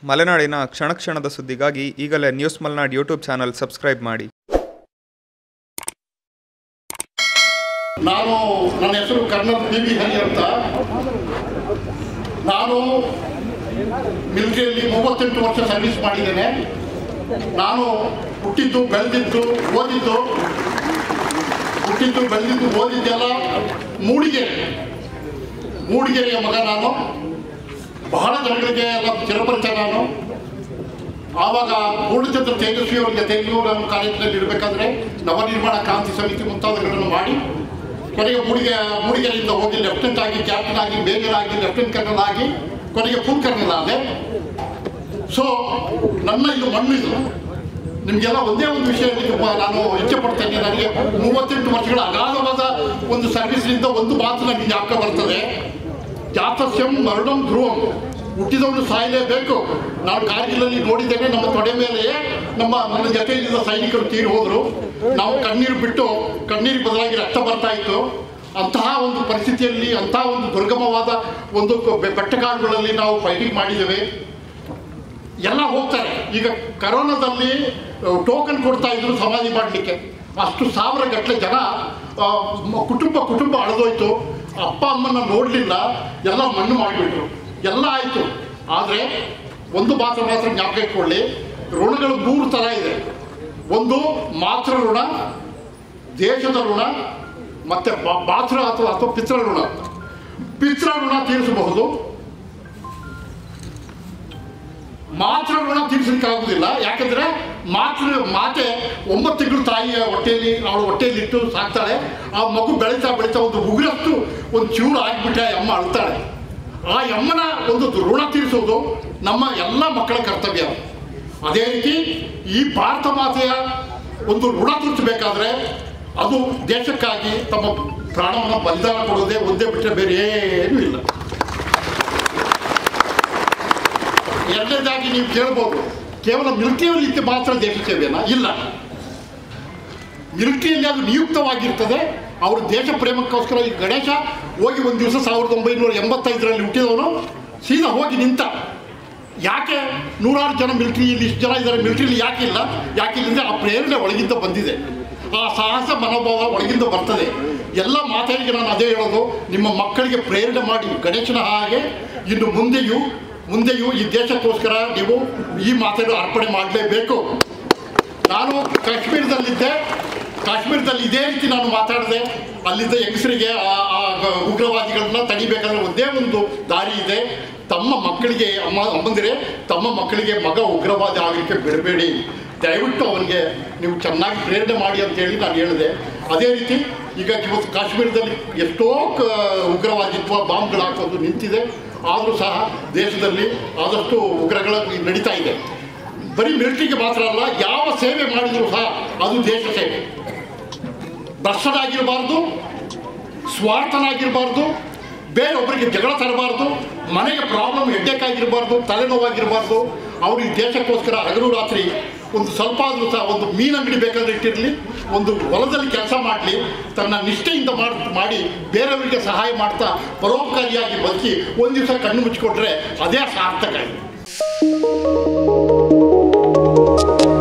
ಮಲೆನಾಡಿನ ಕ್ಷಣ ಕ್ಷಣದ ಸುದ್ದಿಗಾಗಿ ಈಗಲೇ news Malenad YouTube channel subscribe ಮಾಡಿ ನಾನು ನನ್ನ ಹೆಸರು ಕರ್ನಲ್ ಪಿ ವಿ ಹರಿ ಅಂತ ನಾನು ಮಿಲಿಟರಿಯಲ್ಲಿ ಮೂವತ್ತೆಂಟು ವರ್ಷ ಸರ್ವಿಸ್ ಮಾಡಿದ್ದೇನೆ ನಾನು ಹುಟ್ಟಿದ್ದು ಬೆಳೆದಿದ್ದು ಓದಿದ್ದು ಹುಟ್ಟಿದ್ದು ಬೆಳೆದಿದ್ದು ಓದಿದ್ದೆಲ್ಲ ಮೂಡಿಗೆರೆ ಮೂಡಿಗೆರೆಯ ಮಗ ನಾನು ಬಹಳ ಜನಗಳಿಗೆ ಎಲ್ಲ ಚಿರಪರಿಚಯ ನಾನು ಆವಾಗ ಪೂರ್ಣಚಂದ್ರ ತೇಜಸ್ವಿ ಅವರ ಜೊತೆಯಲ್ಲೂ ನಾನು ಕಾಲೇಜಿನಲ್ಲಿ ಇರಬೇಕಾದ್ರೆ ನವನಿರ್ಮಾಣ ಕ್ರಾಂತಿ ಸಮಿತಿ ಮುಂತಾದವುಗಳನ್ನು ಮಾಡಿ ಕೊನೆಗೆ ಮೂಡಿಗೆ ಮೂಡಿಗೆರೆಯಿಂದ ಹೋಗಿ ಲೆಫ್ಟಿನೆಂಟ್ ಆಗಿ ಕ್ಯಾಪ್ಟನ್ ಆಗಿ ಮೇಜರ್ ಆಗಿ ಲೆಫ್ಟಿನೆಂಟ್ ಕರ್ನಲ್ ಆಗಿ ಕೊನೆಗೆ ಫುಲ್ ಕರ್ನಲ್ ಆದೆ ಸೊ ನನ್ನ ಇದು ಮಣ್ಣು ಇದು ನಿಮಗೆಲ್ಲ ಒಂದೇ ಒಂದು ವಿಷಯ ತುಂಬ ನಾನು ಇಚ್ಛೆ ಪಡ್ತೇನೆ ನನಗೆ ಮೂವತ್ತೆಂಟು ವರ್ಷಗಳ ಅಗಾಧವಾದ ಒಂದು ಸರ್ವಿಸ್ನಿಂದ ಒಂದು ಮಾತು ನನಗೆ ಜ್ಞಾಪಕ ಬರ್ತದೆ ಜಾತಸ್ಯಂ ಮರಣಂ ಧ್ರುವಂ ಹುಟ್ಟಿದವನು ಸಾಯಲೇಬೇಕು ನಾನು ಕಾರ್ಗಿಲಲ್ಲಿ ನೋಡಿದ್ದೇನೆ ನಮ್ಮ ತೊಡೆ ಮೇಲೆಯೇ ನಮ್ಮ ನನ್ನ ಜೊತೆಯಲ್ಲಿದ್ದ ಸೈನಿಕರು ತೀರಿ ಹೋದರು ನಾವು ಕಣ್ಣೀರು ಬಿಟ್ಟು ಕಣ್ಣೀರಿಗೆ ಬದಲಾಗಿ ರಕ್ತ ಬರ್ತಾ ಇತ್ತು ಅಂತಹ ಒಂದು ಪರಿಸ್ಥಿತಿಯಲ್ಲಿ ಅಂತಹ ಒಂದು ದುರ್ಗಮವಾದ ಒಂದು ಬೆ- ಬೆಟ್ಟಕಾಡುಗಳಲ್ಲಿ ನಾವು ಫೈಟಿಂಗ್ ಮಾಡಿದ್ದೇವೆ ಎಲ್ಲ ಹೋಗ್ತಾರೆ ಈಗ ಕರೋನಾದಲ್ಲಿ ಟೋಕನ್ ಕೊಡ್ತಾ ಇದ್ರು ಸಮಾಧಿ ಮಾಡಲಿಕ್ಕೆ ಅಷ್ಟು ಸಾವಿರ ಗಟ್ಟಲೆ ಜನ ಆ, ಮ- ಕುಟುಂಬ ಕುಟುಂಬ ಅಳೆದೋಯ್ತು ಅಪ್ಪ ಅಮ್ಮನ ನೋಡಲಿಲ್ಲ ಎಲ್ಲ ಮಣ್ಣು ಮಾಡಿಬಿಟ್ರು ಎಲ್ಲ ಆಯಿತು ಆದರೆ ಒಂದು ಮಾತ್ರ ಮಾತ್ರ ಜ್ಞಾಪಕ ಇಟ್ಕೊಳ್ಳಿ ಋಣಗಳು ಮೂರು ಥರ ಇದೆ ಒಂದು ಮಾತೃ ಋಣ ದೇಶದ ಋಣ ಮತ್ತೆ ಬಾ- ಬಾತೃ ಅಥವಾ ಅಥವಾ ಪಿತೃ ಋಣ ಪಿತೃ ಋಣ ತೀರಿಸಬಹುದು ಮಾತೃ ಋಣ ತೀರಿಸಲಿಕ್ಕೆ ಆಗುದಿಲ್ಲ ಯಾಕಂದ್ರೆ ಮಾತೃ ಮಾತೆ ಒಂಬತ್ತು ತಿಂಗಳು ತಾಯಿಯ ಹೊಟ್ಟೆಯಲ್ಲಿ ಅವಳು ಹೊಟ್ಟೆಯಲ್ಲಿ ಇಟ್ಟು ಸಾಕ್ತಾಳೆ ಆ ಮಗು ಬೆಳೀತಾ ಬೆಳೀತಾ ಒಂದು ಉಗುರಷ್ಟು ಒಂದು ಚೂರು ಆಗಿಬಿಟ್ಟೆ ಅಮ್ಮ ಅಳ್ತಾಳೆ ಆ ಅಮ್ಮನ ಒಂದು ಋಣ ತೀರಿಸೋದು ನಮ್ಮ ಎಲ್ಲ ಮಕ್ಕಳ ಕರ್ತವ್ಯ ಅದೇ ರೀತಿ ಈ ಭಾರತ ಮಾತೆಯ ಒಂದು ಋಣ ತೀರಿಸಬೇಕಾದ್ರೆ ಅದು ದೇಶಕ್ಕಾಗಿ ತಮ್ಮ ಪ್ರಾಣವನ್ನು ಬಲಿದಾನ ಕೊಡೋದೇ ಒಂದೇ ಬಿಟ್ಟರೆ ಬೇರೆ ಏನೂ ಇಲ್ಲ ಎರಡನೇದಾಗಿ ನೀವು ಕೇಳ್ಬೋದು ಕೇವಲ ಮಿಲಿಟರಿಯಲ್ಲಿ ಮಾತ್ರ ದೇಶ ಸೇವೆನಾ ಇಲ್ಲ ಮಿಲಿಟರಿಯಲ್ಲಿ ಅದು ನಿಯುಕ್ತವಾಗಿರ್ತದೆ ಅವರು ದೇಶ ಪ್ರೇಮಕ್ಕೋಸ್ಕರ ಈ ಗಣೇಶ ಹೋಗಿ ಒಂದು ದಿವಸ ಸಾವಿರದ ಒಂಬೈನೂರ ಎಂಬತ್ತೈದರಲ್ಲಿ ಹುಟ್ಟಿದವನು ಸೀದಾ ಹೋಗಿ ನಿಂತ ಯಾಕೆ ನೂರಾರು ಜನ ಮಿಲಿಟರಿಯಲ್ಲಿ ಇಷ್ಟು ಜನ ಇದ್ದಾರೆ ಮಿಲಿಟರಿಯಲ್ಲಿ ಯಾಕೆ ಇಲ್ಲ ಯಾಕೆ ಇಲ್ಲ ಅಂದರೆ ಆ ಪ್ರೇರಣೆ ಒಳಗಿಂದ ಬಂದಿದೆ ಆ ಸಾಹಸ ಮನೋಭಾವ ಒಳಗಿಂದ ಬರ್ತದೆ ಎಲ್ಲ ಮಾತಾಡಿಗೆ ನಾನು ಅದೇ ಹೇಳೋದು ನಿಮ್ಮ ಮಕ್ಕಳಿಗೆ ಪ್ರೇರಣೆ ಮಾಡಿ ಗಣೇಶನ ಹಾಗೆ ಇನ್ನು ಮುಂದೆಯೂ ಮುಂದೆಯೂ ಈ ದೇಶಕ್ಕೋಸ್ಕರ ನೀವು ಈ ಮಾತನ್ನು ಅರ್ಪಣೆ ಮಾಡಲೇಬೇಕು ನಾನು ಕಾಶ್ಮೀರದಲ್ಲಿದ್ದೆ ಕಾಶ್ಮೀರದಲ್ಲಿ ಇದೇ ರೀತಿ ನಾನು ಮಾತಾಡಿದೆ ಅಲ್ಲಿದ್ದ ಹೆಂಗಸರಿಗೆ ಆ- ಆ ಉಗ್ರವಾದಿಗಳನ್ನ ತಡಿಬೇಕಾದ್ರೆ ಒಂದೇ ಒಂದು ದಾರಿ ಇದೆ ತಮ್ಮ ಮಕ್ಕಳಿಗೆ ಅಮ್ಮ ಅಮ್ಮಂದಿರೆ ತಮ್ಮ ಮಕ್ಕಳಿಗೆ ಮಗ ಉಗ್ರವಾದಿ ಆಗಲಿಕ್ಕೆ ಬಿಡಬೇಡಿ ದಯವಿಟ್ಟು ಅವನಿಗೆ ನೀವು ಚೆನ್ನಾಗಿ ಪ್ರೇರಣೆ ಮಾಡಿ ಅಂತ ಹೇಳಿ ನಾನು ಹೇಳಿದೆ ಅದೇ ರೀತಿ ಈಗ ಇವತ್ತು ಕಾಶ್ಮೀರದಲ್ಲಿ ಎಷ್ಟೋ ಕ ಉಗ್ರವಾದಿತ್ವ ಬಾಂಬ್ಗಳು ಹಾಕೋದು ನಿಂತಿದೆ ಆದರೂ ಸಹ ದೇಶದಲ್ಲಿ ಆದಷ್ಟು ಉಗ್ರಗಳ ನಡೀತಾ ಇದೆ ಬರೀ ಮಿಲಿಟರಿಗೆ ಮಾತ್ರ ಅಲ್ಲ ಯಾವ ಸೇವೆ ಮಾಡಿದರೂ ಸಹ ಅದು ದೇಶ ಸೇವೆ ಭ್ರಷ್ಟನಾಗಿರಬಾರ್ದು ಸ್ವಾರ್ಥನಾಗಿರಬಾರ್ದು ಬೇರೊಬ್ಬರಿಗೆ ಜಗಳ ತರಬಾರ್ದು ಮನೆಗೆ ಪ್ರಾಬ್ಲಮ್ ಹೆಡ್ಡೇಕಾಗಿರಬಾರ್ದು ತಲೆನೋವಾಗಿರಬಾರ್ದು ಅವರು ಈ ದೇಶಕ್ಕೋಸ್ಕರ ಹಗಲು ರಾತ್ರಿ ಒಂದು ಸ್ವಲ್ಪ ಆದರೂ ಸಹ ಒಂದು ಮೀನಂಗಡಿ ಬೇಕಾದ್ರೆ ಇಟ್ಟಿರಲಿ ಒಂದು ಹೊಲದಲ್ಲಿ ಕೆಲಸ ಮಾಡಲಿ ತನ್ನ ನಿಷ್ಠೆಯಿಂದ ಮಾಡ್ ಮಾಡಿ ಬೇರೆಯವರಿಗೆ ಸಹಾಯ ಮಾಡ್ತಾ ಪರೋಪಕಾರಿಯಾಗಿ ಬದುಕಿ ಒಂದು ದಿವಸ ಕಣ್ಣು ಮುಚ್ಚಿಕೊಟ್ರೆ ಅದೇ ಸಾರ್ಥಕ ಇದೆ